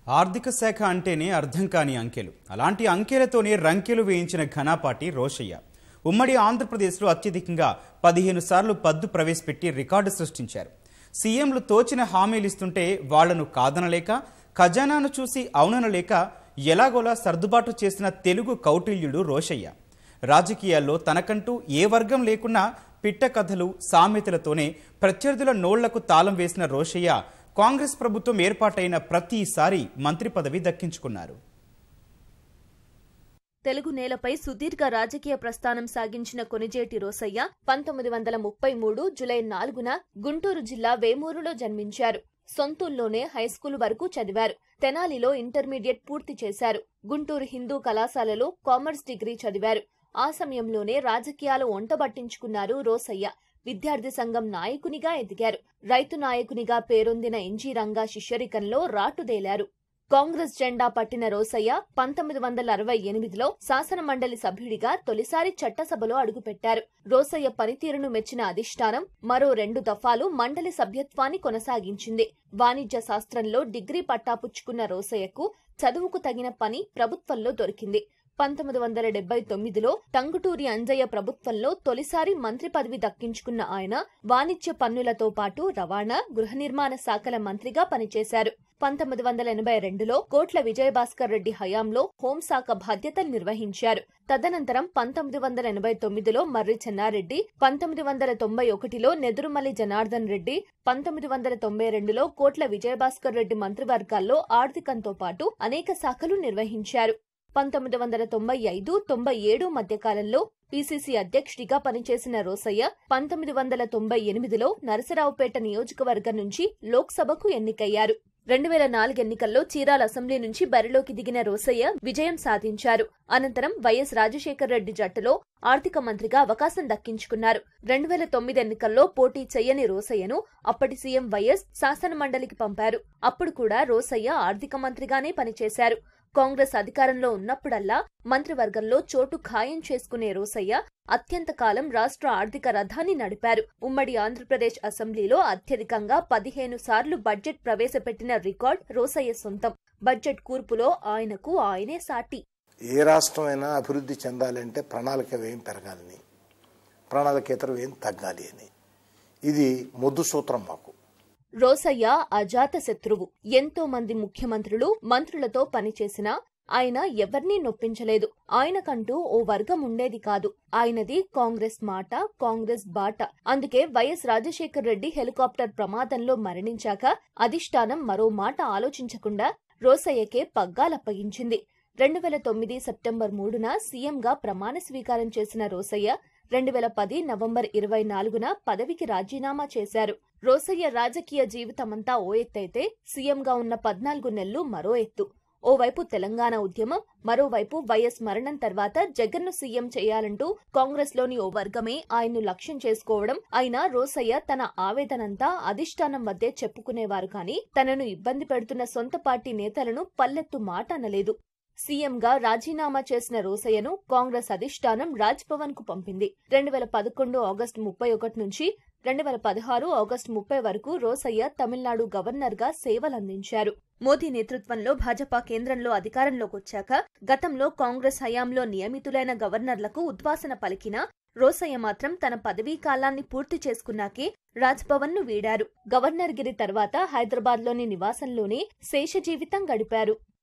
ఆర్థిక శాఖ అంటేనే అర్థం కాని అంకెలు అలాంటి అంకెలతోనే రంకెలు వేయించిన ఘనాపాటి రోషయ్య ఉమ్మడి ఆంధ్రప్రదేశ్లో అత్యధికంగా పదిహేను సార్లు పద్దు ప్రవేశపెట్టి రికార్డు సృష్టించారు సీఎంలు తోచిన హామీలు ఇస్తుంటే వాళ్లను కాదనలేక ఖజానాను చూసి అవుననలేక ఎలాగోలా సర్దుబాటు చేసిన తెలుగు కౌటిల్యుడు రోషయ్య రాజకీయాల్లో తనకంటూ ఏ వర్గం లేకున్నా పిట్ట కథలు సామెతలతోనే ప్రత్యర్థుల నోళ్లకు తాళం వేసిన రోషయ్య కాంగ్రెస్ ప్రభుత్వం ఏర్పాటైన ప్రతిసారి మంత్రి పదవి దక్కించుకున్నారు తెలుగు నేలపై సుదీర్ఘ రాజకీయ ప్రస్థానం సాగించిన కొనిజేటి రోసయ్య పంతొమ్మిది వందల ముప్పై మూడు జులై నాలుగున గుంటూరు జిల్లా వేమూరులో జన్మించారు సొంతూల్లోనే హైస్కూల్ వరకు చదివారు తెనాలిలో ఇంటర్మీడియట్ పూర్తి చేశారు గుంటూరు హిందూ కళాశాలలో కామర్స్ డిగ్రీ చదివారు ఆ సమయంలోనే రాజకీయాలు ఒంటబట్టించుకున్నారు రోసయ్య విద్యార్థి సంఘం నాయకునిగా ఎదిగారు రైతు నాయకునిగా పేరొందిన ఎన్జీ రంగా శిష్యరికంలో రాటుదేలారు కాంగ్రెస్ జెండా పట్టిన రోసయ్య పంతొమ్మిది వందల అరవై ఎనిమిదిలో శాసన మండలి సభ్యుడిగా తొలిసారి చట్టసభలో అడుగుపెట్టారు రోసయ్య పనితీరును మెచ్చిన అధిష్టానం మరో రెండు దఫాలు మండలి సభ్యత్వాన్ని కొనసాగించింది వాణిజ్య శాస్త్రంలో డిగ్రీ పట్టాపుచ్చుకున్న రోసయ్యకు చదువుకు తగిన పని ప్రభుత్వంలో దొరికింది పంతొమ్మిది వందల డెబ్బై తొమ్మిదిలో టంగుటూరి అంజయ్య ప్రభుత్వంలో తొలిసారి మంత్రి పదవి దక్కించుకున్న ఆయన వాణిజ్య పన్నులతో పాటు రవాణా గృహ నిర్మాణ శాఖల మంత్రిగా పనిచేశారు పంతొమ్మిది వందల ఎనభై రెండులో కోట్ల విజయభాస్కర్ రెడ్డి హయాంలో హోంశాఖ బాధ్యతలు నిర్వహించారు తదనంతరం పంతొమ్మిది వందల ఎనభై తొమ్మిదిలో మర్రి చెన్నారెడ్డి పంతొమ్మిది వందల తొంభై ఒకటిలో నెదురుమల్లి జనార్దన్ రెడ్డి పంతొమ్మిది వందల తొంభై రెండులో కోట్ల విజయభాస్కర్ రెడ్డి మంత్రివర్గాల్లో ఆర్థికంతో పాటు అనేక శాఖలు నిర్వహించారు పంతొమ్మిది వందల తొంభై ఐదు తొంభై ఏడు మధ్యకాలంలో పీసీసీ అధ్యక్షుడిగా పనిచేసిన రోసయ్య పంతొమ్మిది వందల తొంభై ఎనిమిదిలో నరసరావుపేట నియోజకవర్గం నుంచి లోక్సభకు ఎన్నికయ్యారు రెండు వేల నాలుగు ఎన్నికల్లో చీరాల అసెంబ్లీ నుంచి బరిలోకి దిగిన రోసయ్య విజయం సాధించారు అనంతరం వైఎస్ రాజశేఖర్ రెడ్డి జట్టులో ఆర్థిక మంత్రిగా అవకాశం దక్కించుకున్నారు రెండు వేల తొమ్మిది ఎన్నికల్లో పోటీ చెయ్యని రోసయ్యను అప్పటి సీఎం వైఎస్ శాసన మండలికి పంపారు అప్పుడు కూడా రోసయ్య ఆర్థిక మంత్రిగానే పనిచేశారు కాంగ్రెస్ అధికారంలో ఉన్నప్పుడల్లా మంత్రివర్గంలో చోటు ఖాయం చేసుకునే రోసయ్య అత్యంత కాలం రాష్ట్ర ఆర్థిక రథాన్ని నడిపారు ఉమ్మడి ఆంధ్రప్రదేశ్ అసెంబ్లీలో అత్యధికంగా పదిహేను సార్లు బడ్జెట్ ప్రవేశపెట్టిన రికార్డ్ రోసయ్య సొంతం బడ్జెట్ కూర్పులో ఆయనకు ఆయనే సాటి ఏ రాష్ట్రమైనా అభివృద్ధి చెందాలంటే ప్రణాళిక వ్యయం పెరగాలని ప్రణాళికేతర వ్యయం తగ్గాలి అని ఇది మొద్దు సూత్రం మాకు రోసయ్య అజాత శత్రువు ఎంతో మంది ముఖ్యమంత్రులు మంత్రులతో పనిచేసినా ఆయన ఎవరినీ నొప్పించలేదు ఆయనకంటూ ఓ వర్గం ఉండేది కాదు ఆయనది కాంగ్రెస్ మాట కాంగ్రెస్ బాట అందుకే వైఎస్ రాజశేఖర్ రెడ్డి హెలికాప్టర్ ప్రమాదంలో మరణించాక అధిష్టానం మరో మాట ఆలోచించకుండా రోసయ్యకే పగ్గాలప్పగించింది రెండు వేల తొమ్మిది సెప్టెంబర్ మూడున సీఎంగా ప్రమాణ స్వీకారం చేసిన రోసయ్య రెండు వేల పది నవంబర్ ఇరవై నాలుగున పదవికి రాజీనామా చేశారు రోసయ్య రాజకీయ జీవితమంతా ఓ ఎత్తైతే సీఎంగా ఉన్న పద్నాలుగు నెలలు మరో ఎత్తు ఓవైపు తెలంగాణ ఉద్యమం మరోవైపు వైఎస్ మరణం తర్వాత జగన్ను సీఎం చేయాలంటూ కాంగ్రెస్లోని ఓ వర్గమే ఆయన్ను లక్ష్యం చేసుకోవడం అయినా రోసయ్య తన ఆవేదనంతా అధిష్టానం వద్దే చెప్పుకునేవారు కానీ తనను ఇబ్బంది పెడుతున్న సొంత పార్టీ నేతలను పల్లెత్తు మాట అనలేదు సీఎంగా రాజీనామా చేసిన రోసయ్యను కాంగ్రెస్ అధిష్టానం రాజ్భవన్ కు పంపింది రెండు వేల పదకొండు ఆగస్టు ముప్పై ఒకటి నుంచి రెండు వేల పదహారు ఆగస్టు ముప్పై వరకు రోసయ్య తమిళనాడు గవర్నర్ గా సేవలందించారు మోదీ నేతృత్వంలో భాజపా కేంద్రంలో అధికారంలోకి వచ్చాక గతంలో కాంగ్రెస్ హయాంలో నియమితులైన గవర్నర్లకు ఉద్వాసన పలికినా రోసయ్య మాత్రం తన పదవీ కాలాన్ని పూర్తి చేసుకున్నాకే రాజ్భవన్ ను వీడారు గవర్నర్ గిరి తర్వాత హైదరాబాద్లోని నివాసంలోనే శేష జీవితం గడిపారు